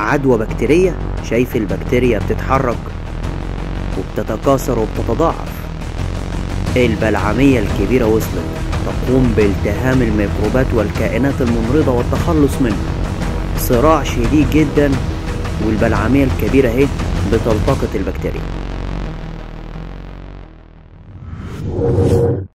عدوى بكتيرية شايف البكتيريا بتتحرك وبتتكاثر وبتتضاعف البلعمية الكبيرة وصلت تقوم بالتهام الميكروبات والكائنات الممرضة والتخلص منها صراع شديد جدا والبلعمية الكبيرة اهي بتلتقط البكتيريا